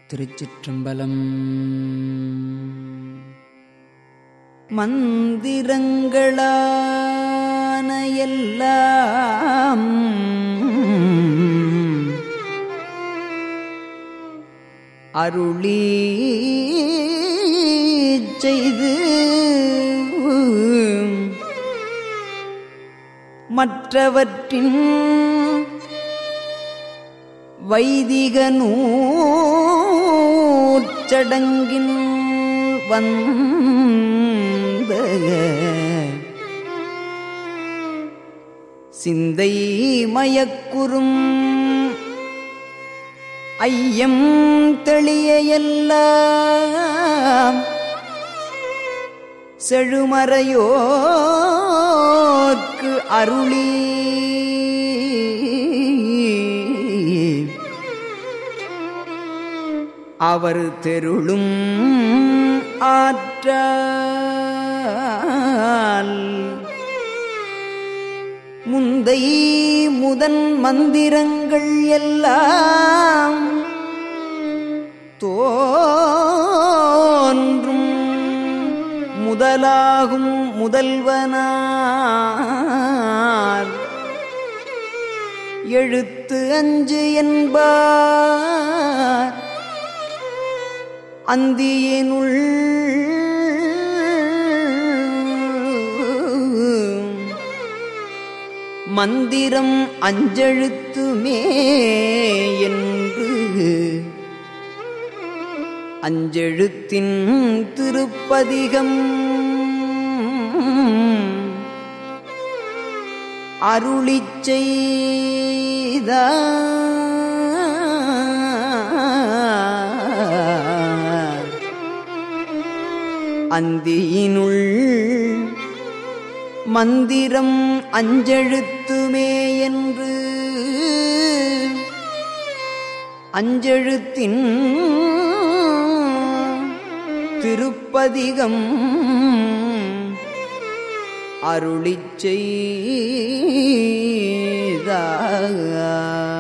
திருச்சிற்றம்பலம் மந்திரங்களான எல்லாம் அருளி செய்து மற்றவற்றின் வைதிக நூற்சடங்கின் வந்த சிந்தை மயக்குறும் ஐயம் தெளிய எல்லாம் செழுமறையோர்க்கு அருளி அவர் தெருளும் ஆற்றால் முந்தை முதன் மந்திரங்கள் எல்லாம் தோன்றும் முதலாகும் முதல்வனார் எழுத்து அஞ்சு என்பார் அந்தியினுள் மந்திரம் அஞ்செழுத்துமே என்று அஞ்செழுத்தின் திருப்பதிகம் அருளிச் செய்த அந்தியினுள் மந்திரம் அஞ்செழுத்துமே என்று அஞ்செழுத்தின் திருப்பதிகம் அருளிச் செய்த